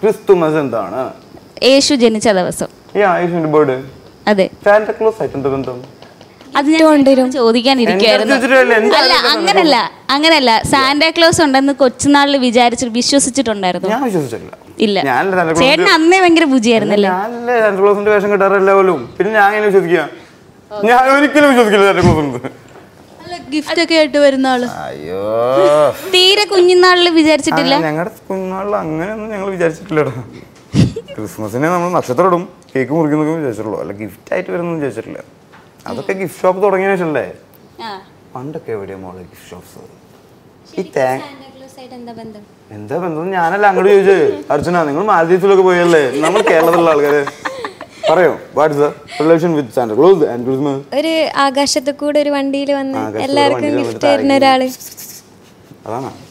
Christmas എന്താണ് യേശു ജനിച്ച ദിവസം ഈ ആയുഷിന്റെ ബേർഡ് അതെ സാന്റക്ലോസ് ആയിട്ട് എന്താ ബന്ധം അത് ഞാൻ ചോദിക്കാനിരിക്കുവായിരുന്നു എന്റെ അടുത്ത് ചോദിച്ചിട്ടല്ലേ, എന്താ അല്ല അങ്ങനല്ല അങ്ങനല്ല സാന്റാക്ലോസ് ഉണ്ടെന്ന് കൊച്ചുനാളിൽ വിചാരിച്ചിട്ട് വിശ്വസിച്ചിട്ടുണ്ടായിരുന്നു ഞാൻ വിശ്വസിച്ചിട്ടില്ല ഇല്ല ഞാനല്ല സാന്റക്ലോസ് ചേട്ടൻ അന്നേ ഭയങ്കര ബുജിയായിരുന്നല്ലേ ഞാനല്ലേ സാന്റക്ലോസിന്റെ വേഷം കിട്ടാറില്ല പോലും പിന്നെ ഞാൻ എങ്ങനെ വിശ്വസിക്കുക ഞാൻ ഒരിക്കലും വിശ്വസിക്കില്ല സാന്റക്ലോസ് ഉണ്ട് അല്ല ഗിഫ്റ്റ് ഒക്കെ ആയിട്ട് വരുന്ന ആള് അയ്യോ തീരെ കുഞ്ഞുനാളിൽ വിചാരിച്ചിട്ടില്ല ഞങ്ങളുടെ കുഞ്ഞുനാളിൽ അങ്ങനെയൊന്നും ഞങ്ങൾ വിചാരിച്ചിട്ടില്ലടാ ക്രിസ്മസിന് നമ്മൾ നക്ഷത്രം ഇടും കേക്ക് മുറിക്കുന്നൊക്കെ വിചാരിച്ചിട്ടുള്ളൂ അല്ല ഗിഫ്റ്റ് ആയിട്ട് വരുന്നൊന്നും വിചാരിച്ചിട്ടില്ല അതൊക്കെ ഗിഫ്റ്റ് ഷോപ്പ് തുടങ്ങിയ ശേഷമല്ലേ പണ്ടൊക്കെ എവിടെയാ മോളെ ഗിഫ്റ്റ് ഷോപ്സ് ഈ തേങ്ങ എന്താ ബന്ധം എന്താ ബന്ധം ഞാനല്ല അങ്ങോട്ട് ചോദിച്ചത് അർച്ചന നിങ്ങൾ മാലദ്വീപ്സിലൊക്കെ പോയല്ലേ നമ്മൾ കേരളത്തിലുള്ള ആൾക്കാര് പറയോ what's the relation with Santa Claus and Christmas ഒരു ആകാശത്ത് കൂടെ ഒരു വണ്ടിയിൽ വന്ന് ആകാശത്ത് കൂടെ എല്ലാവർക്കും വണ്ടിയിൽ ഗിഫ്റ്റ് വന്നിട്ട് തരുന്ന ഒരാള് അതാണ്